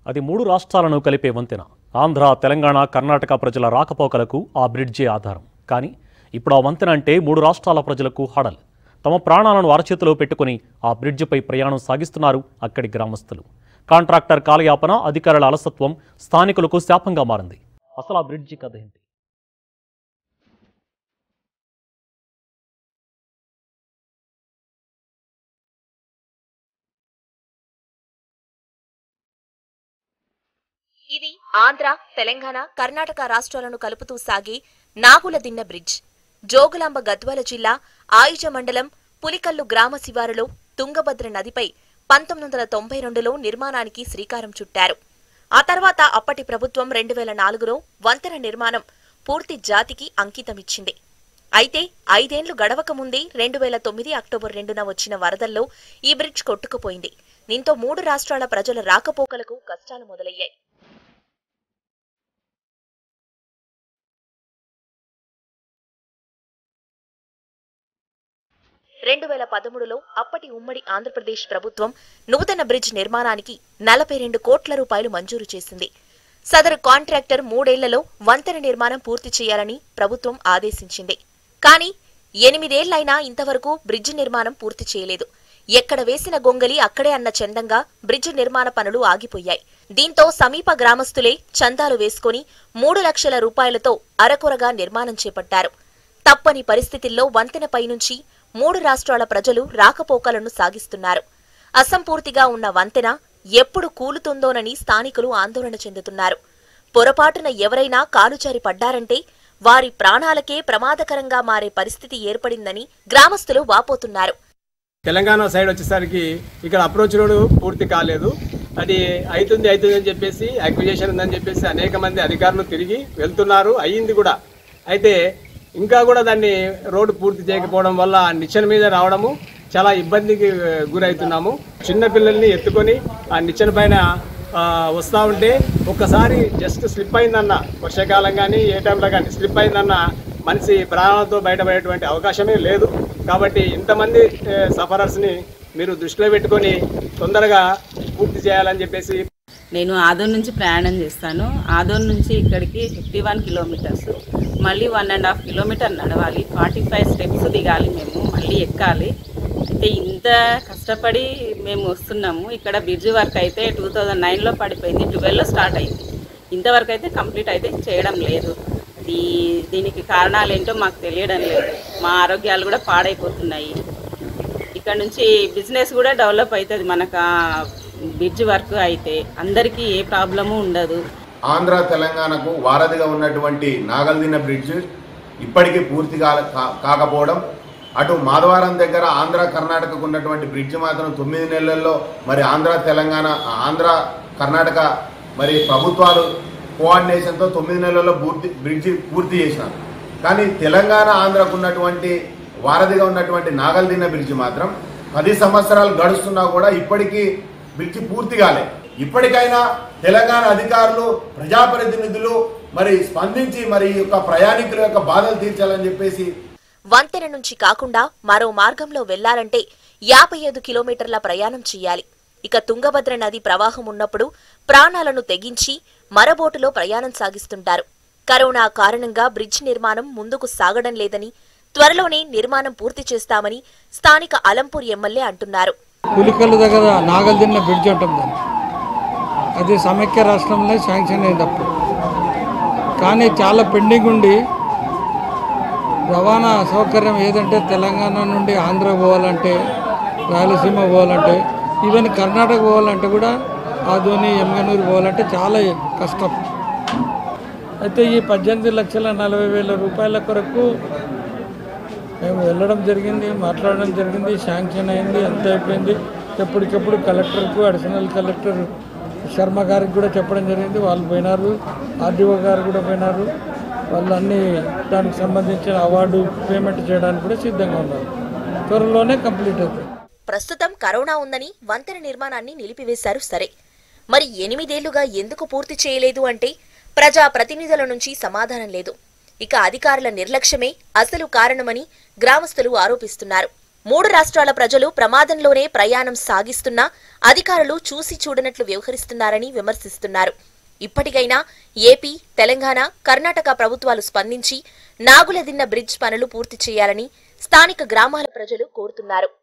అది మూడు రాష్ట్రాలను కలిపే వంతెన ఆంధ్ర తెలంగాణ కర్ణాటక ప్రజల రాకపోకలకు ఆ బ్రిడ్జే ఆధారం కానీ ఇప్పుడు ఆ వంతెన అంటే మూడు రాష్ట్రాల ప్రజలకు హడల్ తమ ప్రాణాలను అరచేతిలో పెట్టుకుని ఆ బ్రిడ్జిపై ప్రయాణం సాగిస్తున్నారు అక్కడి గ్రామస్తులు కాంట్రాక్టర్ కాలయాపన అధికారుల అలసత్వం స్థానికులకు శాపంగా మారింది అసలు ఆ బ్రిడ్జి కథ ఏంటి ఇది ఆంధ్ర తెలంగాణ కర్ణాటక రాష్ట్రాలను కలుపుతూ సాగే నాగుల దిన్న బ్రిడ్జ్ జోగులాంబ గద్వాల జిల్లా ఆయిజ మండలం పులికల్లు గ్రామ శివారులో తుంగభద్ర నదిపై పంతొమ్మిది వందల తొంభై రెండులో నిర్మాణానికి శ్రీకారం చుట్టారు ఆ తర్వాత అప్పటి ప్రభుత్వం రెండు వేల నాలుగులో వంతెన నిర్మాణం పూర్తి జాతికి అంకితమిచ్చింది అయితే ఐదేండ్లు గడవక ముందే రెండు వేల తొమ్మిది అక్టోబర్ రెండున వచ్చిన వరదల్లో ఈ బ్రిడ్జ్ కొట్టుకుపోయింది దీంతో మూడు రాష్ట్రాల ప్రజల రాకపోకలకు కష్టాలు మొదలయ్యాయి రెండు వేల పదమూడులో అప్పటి ఉమ్మడి ఆంధ్రప్రదేశ్ ప్రభుత్వం నూతన బ్రిడ్జ్ నిర్మాణానికి నలభై రెండు కోట్ల రూపాయలు మంజూరు చేసింది సదరు కాంట్రాక్టర్ మూడేళ్లలో వంతెన నిర్మాణం పూర్తి చేయాలని ప్రభుత్వం ఆదేశించింది కానీ ఎనిమిదేళ్లైనా ఇంతవరకు బ్రిడ్జ్ నిర్మాణం పూర్తి చేయలేదు ఎక్కడ వేసిన గొంగలి అక్కడే అన్న చందంగా బ్రిడ్జ్ నిర్మాణ పనులు ఆగిపోయాయి దీంతో సమీప గ్రామస్తులే చందాలు వేసుకుని మూడు లక్షల రూపాయలతో అరకొరగా నిర్మాణం చేపట్టారు తప్పని పరిస్థితుల్లో వంతెనపై నుంచి మూడు రాష్ట్రాల ప్రజలు రాకపోకలను సాగిస్తున్నారు అసంపూర్తిగా ఉన్న వంతెన ఎప్పుడు కూలుతుందోనని స్థానికులు ఆందోళన చెందుతున్నారు పొరపాటున ఎవరైనా కాలుచారి పడ్డారంటే వారి ప్రాణాలకే ప్రమాదకరంగా మారే పరిస్థితి ఏర్పడిందని గ్రామస్తులు వాపోతున్నారు తెలంగాణ సైడ్ వచ్చేసరికి ఇక్కడ అప్రోచ్ రోడ్ పూర్తి కాలేదు అది అవుతుంది అవుతుంది అని చెప్పేసి అక్విజేషన్ ఉందని చెప్పేసి అనేక మంది అధికారులు తిరిగి వెళ్తున్నారు అయ్యింది కూడా అయితే ఇంకా కూడా దాన్ని రోడ్డు పూర్తి చేయకపోవడం వల్ల ఆ నిచ్చెన మీద రావడము చాలా ఇబ్బందికి ఆ, గురవుతున్నాము చిన్న పిల్లల్ని ఎత్తుకొని ఆ నిచ్చెన పైన ఆ, వస్తూ ఉంటే ఒక్కసారి జస్ట్ స్లిప్ అయిందన్న వర్షాకాలం కానీ ఏ టైంలో కానీ స్లిప్ అయిందన్న మనిషి ప్రాణాలతో బయటపడేటువంటి అవకాశమే లేదు కాబట్టి ఇంతమంది సఫరర్స్ని మీరు దృష్టిలో పెట్టుకొని తొందరగా పూర్తి చేయాలని చెప్పేసి నేను ఆదోన్ నుంచి ప్రయాణం చేస్తాను ఆదోన్ నుంచి ఇక్కడికి ఫిఫ్టీ వన్ కిలోమీటర్స్ మళ్ళీ వన్ అండ్ హాఫ్ కిలోమీటర్ నడవాలి ఫార్టీ ఫైవ్ స్టెప్స్ దిగాలి మేము మళ్ళీ ఎక్కాలి అయితే ఇంత కష్టపడి మేము వస్తున్నాము ఇక్కడ బ్రిడ్జ్ వర్క్ అయితే టూ థౌజండ్ నైన్లో పడిపోయింది ట్వెల్వ్లో స్టార్ట్ అయింది ఇంతవరకు అయితే కంప్లీట్ అయితే చేయడం లేదు దీ దీనికి కారణాలు ఏంటో మాకు తెలియడం లేదు మా ఆరోగ్యాలు కూడా పాడైపోతున్నాయి ఇక్కడ నుంచి బిజినెస్ కూడా డెవలప్ అవుతుంది మనకు ఆ బ్రిడ్జ్ వర్క్ అయితే అందరికీ ఏ ప్రాబ్లము ఉండదు ఆంధ్ర తెలంగాణకు వారధిగా ఉన్నటువంటి నాగల్దిన్న బ్రిడ్జ్ ఇప్పటికీ పూర్తి కా- కా- కాకపోవడం అటు మాధవారం దగ్గర ఆంధ్ర కర్ణాటకకు ఉన్నటువంటి బ్రిడ్జ్ మాత్రం తొమ్మిది నెలల్లో మరి ఆంధ్ర తెలంగాణ ఆంధ్ర కర్ణాటక మరి ప్రభుత్వాలు కోఆర్డినేషన్తో తొమ్మిది నెలల్లో పూర్తి బ్రిడ్జి పూర్తి చేసినారు కానీ తెలంగాణ ఆంధ్రకు ఉన్నటువంటి వారధిగా ఉన్నటువంటి నాగల్దిన్న బ్రిడ్జి మాత్రం పది సంవత్సరాలు గడుస్తున్నా కూడా ఇప్పటికీ బ్రిడ్జి పూర్తి కాలే ఇప్పటికైనా తెలంగాణ అధికారులు ప్రజాప్రతినిధులు మరి స్పందించి మరి ఈ యొక్క ప్రయాణికుల యొక్క బాధలు తీర్చాలని చెప్పేసి వంతెన నుంచి కాకుండా మరో మార్గంలో వెళ్లాలంటే యాభై ఐదు కిలోమీటర్ల ప్రయాణం చేయాలి ఇక తుంగభద్ర నది ప్రవాహం ఉన్నప్పుడు ప్రాణాలను తెగించి మరబోటులో ప్రయాణం సాగిస్తుంటారు కరోనా కారణంగా బ్రిడ్జ్ నిర్మాణం ముందుకు సాగడం లేదని త్వరలోనే నిర్మాణం పూర్తి చేస్తామని స్థానిక అలంపూర్ ఎమ్మెల్యే అంటున్నారు పులికల్లు దగ్గర నాగల్దిన్న బ్రిడ్జ్ ఉంటుంది దాన్ని అది సమైక్య రాష్ట్రంలో శాంక్షన్ అయింది అప్పుడు కానీ చాలా పెండింగ్ ఉండి రవాణా సౌకర్యం ఏదంటే తెలంగాణ నుండి ఆంధ్ర పోవాలంటే రాయలసీమ పోవాలంటే ఈవెన్ కర్ణాటక పోవాలంటే కూడా ఆదోని ఎమ్గనూరు పోవాలంటే చాలా కష్టం అయితే ఈ పద్దెనిమిది లక్షల నలభై వేల రూపాయల కొరకు మేము వెళ్ళడం జరిగింది మాట్లాడడం జరిగింది శాంక్షన్ అయింది అంత అయిపోయింది ఎప్పటికెప్పుడు కలెక్టర్కు అడిషనల్ కలెక్టర్ శర్మ గారికి కూడా చెప్పడం జరిగింది వాళ్ళు పోయినారు ఆర్డీఓ గారు కూడా పోయినారు వాళ్ళు అన్ని దానికి సంబంధించిన అవార్డు పేమెంట్ చేయడానికి కూడా సిద్ధంగా ఉన్నారు త్వరలోనే కంప్లీట్ అవుతుంది ప్రస్తుతం కరోనా ఉందని వంతెన నిర్మాణాన్ని నిలిపివేశారు సరే మరి ఎనిమిదేళ్లుగా ఎందుకు పూర్తి చేయలేదు అంటే ప్రజా ప్రతినిధుల నుంచి సమాధానం లేదు ఇక అధికారుల నిర్లక్ష్యమే అసలు కారణమని గ్రామస్తులు ఆరోపిస్తున్నారు మూడు రాష్ట్రాల ప్రజలు ప్రమాదంలోనే ప్రయాణం సాగిస్తున్నా అధికారులు చూసి చూడనట్లు వ్యవహరిస్తున్నారని విమర్శిస్తున్నారు ఇప్పటికైనా ఏపీ తెలంగాణ కర్ణాటక ప్రభుత్వాలు స్పందించి నాగులదిన్న బ్రిడ్జ్ పనులు పూర్తి చేయాలని స్థానిక గ్రామాల ప్రజలు కోరుతున్నారు